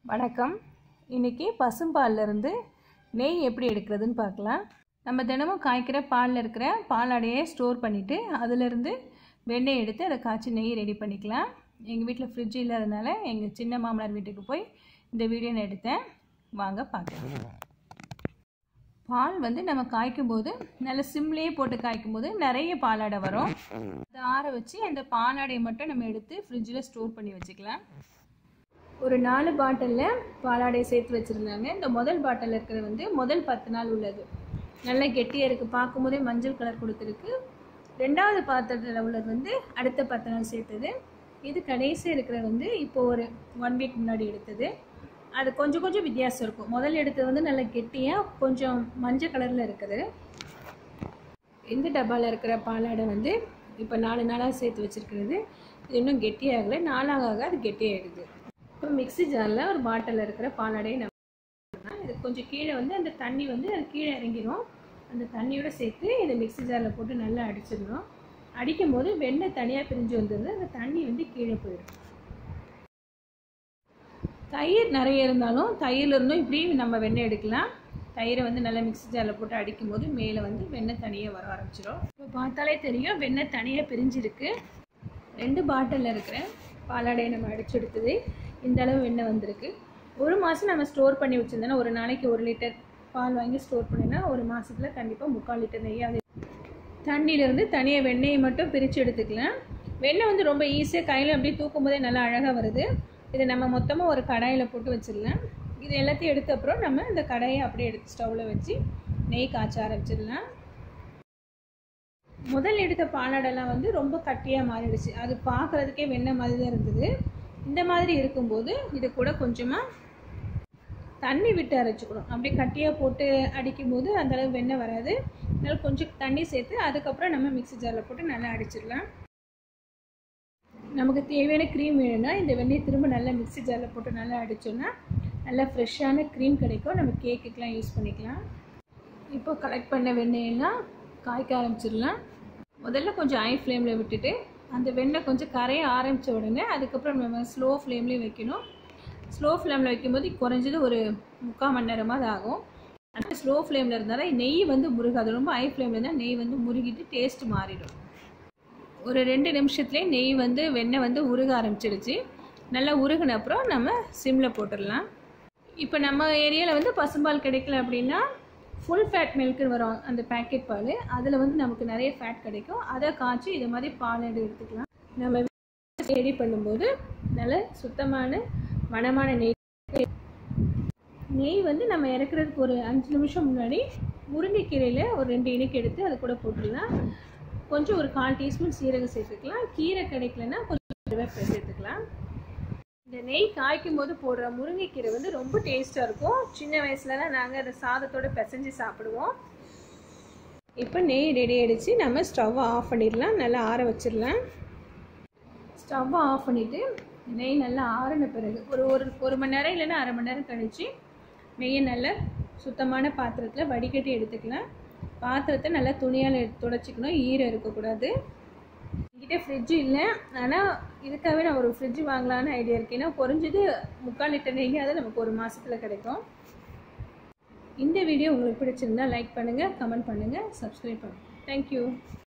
வணக்கம் இன்றைக்கி பசும்பால்லேருந்து நெய் எப்படி எடுக்கிறதுன்னு பார்க்கலாம் நம்ம தினமும் காய்க்கிற பாலில் இருக்கிற பாலாடையை ஸ்டோர் பண்ணிவிட்டு அதிலிருந்து வெண்ணெய் எடுத்து அதை காய்ச்சி நெய் ரெடி பண்ணிக்கலாம் எங்கள் வீட்டில் ஃப்ரிட்ஜ் இல்லாதனால எங்கள் சின்ன மாமனார் வீட்டுக்கு போய் இந்த வீடியோ நான் எடுத்தேன் வாங்க பார்க்கலாம் பால் வந்து நம்ம காய்க்கும் போது நல்ல சிம்லேயே போட்டு காய்க்கும் போது நிறைய பாலாடை வரும் அதை ஆற வச்சு அந்த பாலாடையை மட்டும் நம்ம எடுத்து ஃப்ரிட்ஜில் ஸ்டோர் பண்ணி வச்சுக்கலாம் ஒரு நாலு பாட்டிலில் பாலாடையை சேர்த்து வச்சுருந்தாங்க இந்த முதல் பாட்டிலில் இருக்கிறது வந்து முதல் பத்து நாள் உள்ளது நல்ல கெட்டியாக இருக்குது பார்க்கும்போதே மஞ்சள் கலர் கொடுத்துருக்கு ரெண்டாவது பாத்திரத்தில் உள்ளது வந்து அடுத்த பத்து நாள் சேர்த்தது இது கடைசி இருக்கிறது வந்து இப்போ ஒரு ஒன் வீக் முன்னாடி எடுத்தது அது கொஞ்சம் கொஞ்சம் வித்தியாசம் இருக்கும் முதல் எடுத்தது வந்து நல்ல கெட்டியாக கொஞ்சம் மஞ்சள் கலரில் இருக்குது இந்த டப்பாவில் இருக்கிற பாலாடை வந்து இப்போ நாலு நாளாக சேர்த்து வச்சுருக்கிறது இது இன்னும் கெட்டியாகலை நாளாக ஆக அது கெட்டியாகிடுது இப்போ மிக்ஸி ஜாரில் ஒரு பாட்டிலில் இருக்கிற பாலாடையை நம்ம இது கொஞ்சம் கீழே வந்து அந்த தண்ணி வந்து அது கீழே இறங்கிடும் அந்த தண்ணியோட சேர்த்து இதை மிக்ஸி ஜாரில் போட்டு நல்லா அடிச்சிடணும் அடிக்கும் போது வெண்ணெய் தனியாக பிரிஞ்சு வந்துடுது அந்த தண்ணி வந்து கீழே போயிடும் தயிர் நிறைய இருந்தாலும் தயிரில் இருந்தும் இப்படி நம்ம வெண்ணெய் எடுக்கலாம் தயிரை வந்து நல்லா மிக்ஸி ஜாரில் போட்டு அடிக்கும் போது மேலே வந்து வெண்ணெய் தனியாக வர ஆரம்பிச்சிடும் இப்போ பார்த்தாலே தெரியும் வெண்ணெய் தனியாக பிரிஞ்சிருக்கு ரெண்டு பாட்டிலில் இருக்கிற பாலாடையை நம்ம அடிச்சு எடுத்தது இந்த அளவு வெண்ணெய் வந்திருக்கு ஒரு மாதம் நம்ம ஸ்டோர் பண்ணி வச்சுருந்தோன்னா ஒரு நாளைக்கு ஒரு லிட்டர் பால் வாங்கி ஸ்டோர் பண்ணினா ஒரு மாதத்தில் கண்டிப்பாக முக்கால் லிட்டர் நெய்யாவது தண்ணியிலேருந்து தனியாக வெண்ணெயை மட்டும் பிரித்து எடுத்துக்கலாம் வெண்ணெய் வந்து ரொம்ப ஈஸியாக கையில் அப்படியே தூக்கும் போதே நல்லா அழகாக வருது இதை நம்ம மொத்தமாக ஒரு கடாயில் போட்டு வச்சிடலாம் இது எல்லாத்தையும் எடுத்த அப்புறம் நம்ம இந்த கடாயை அப்படியே எடுத்து ஸ்டவ்வில் வச்சு நெய் காய்ச்ச ஆரம்பிச்சிடலாம் முதல் எடுத்த பாலாடெல்லாம் வந்து ரொம்ப கட்டியாக மாறிடுச்சு அது பார்க்குறதுக்கே வெண்ணெய் மாதிரி தான் இருந்தது இந்த மாதிரி இருக்கும்போது இது கூட கொஞ்சமாக தண்ணி விட்டு அரைச்சிக்கணும் அப்படியே கட்டியாக போட்டு அடிக்கும்போது அந்தளவு வெண்ணெய் வராது அதனால் கொஞ்சம் தண்ணி சேர்த்து அதுக்கப்புறம் நம்ம மிக்ஸி ஜாரில் போட்டு நல்லா அடிச்சிடலாம் நமக்கு தேவையான க்ரீம் வேணும்னா இந்த வெண்ணெய் திரும்ப நல்லா மிக்ஸி ஜாரில் போட்டு நல்லா அடித்தோன்னா நல்லா ஃப்ரெஷ்ஷான க்ரீம் கிடைக்கும் நம்ம கேக்குக்கெலாம் யூஸ் பண்ணிக்கலாம் இப்போ கலெக்ட் பண்ண வெண்ணெயெல்லாம் காய்க்க ஆரம்பிச்சிடலாம் முதல்ல கொஞ்சம் ஐ ஃப்ளேமில் விட்டுட்டு அந்த வெண்ணெய் கொஞ்சம் கரைய ஆரம்பித்த உடனே அதுக்கப்புறம் நம்ம ஸ்லோ ஃப்ளேம்லேயே வைக்கணும் ஸ்லோ ஃப்ளேமில் வைக்கும்போது குறைஞ்சது ஒரு முக்கால் மணி நேரமாக ஆகும் அந்த ஸ்லோ ஃப்ளேமில் இருந்தால் நெய் வந்து முருகாது ரொம்ப ஹை ஃப்ளேமில் இருந்தால் நெய் வந்து முருகிட்டு டேஸ்ட் மாறிடும் ஒரு ரெண்டு நிமிஷத்துலேயே நெய் வந்து வெண்ணெய் வந்து உருக ஆரம்பிச்சிடுச்சு நல்லா உருகின அப்புறம் நம்ம சிம்மில் போட்டுடலாம் இப்போ நம்ம ஏரியாவில் வந்து பசும்பால் கிடைக்கல அப்படின்னா ஃபுல் ஃபேட் மில்க்குன்னு வரும் அந்த பேக்கெட் பால் அதில் வந்து நமக்கு நிறைய ஃபேட் கிடைக்கும் அதை காய்ச்சி இது மாதிரி பால் எடுத்துக்கலாம் நம்ம ரெடி பண்ணும்போது நல்ல சுத்தமான மணமான நெய் நெய் வந்து நம்ம இறக்குறதுக்கு ஒரு அஞ்சு நிமிஷம் முன்னாடி முருங்கைக்கீரையில் ஒரு ரெண்டு இணுக்கு எடுத்து அது கூட போட்டுடலாம் கொஞ்சம் ஒரு கால் டீஸ்பூன் சீரகம் சேர்த்துக்கலாம் கீரை கிடைக்கலன்னா கொஞ்சம் கருவேப்பிலை சேர்த்துக்கலாம் இந்த நெய் காய்க்கும் போது போடுற முருங்கைக்கீரை வந்து ரொம்ப டேஸ்ட்டாக இருக்கும் சின்ன வயசுலலாம் நாங்கள் அதை சாதத்தோடு பிசைஞ்சு சாப்பிடுவோம் இப்போ நெய் ரெடி ஆகிடுச்சு நம்ம ஸ்டவ்வை ஆஃப் பண்ணிடலாம் நல்லா ஆற வச்சிடலாம் ஸ்டவ்வை ஆஃப் பண்ணிவிட்டு நெய் நல்லா ஆறின பிறகு ஒரு ஒரு ஒரு மணி நேரம் இல்லைன்னா அரை மணி நேரம் கழித்து நெய்யை நல்லா சுத்தமான பாத்திரத்தில் வடிகட்டி எடுத்துக்கலாம் பாத்திரத்தை நல்லா துணியால் துடைச்சிக்கணும் ஈரம் இருக்கக்கூடாது என்கிட்ட ஃப்ரிட்ஜு இல்லை ஆனால் இதுக்காகவே நான் ஒரு ஃப்ரிட்ஜ் வாங்கலான்னு ஐடியா இருக்கேன் ஏன்னா குறைஞ்சது முக்கால் லிட்டர் நெய்யாவது நமக்கு ஒரு மாதத்தில் கிடைக்கும் இந்த வீடியோ உங்களுக்கு பிடிச்சிருந்தா லைக் பண்ணுங்கள் கமெண்ட் பண்ணுங்கள் சப்ஸ்கிரைப் பண்ணுங்கள் தேங்க்யூ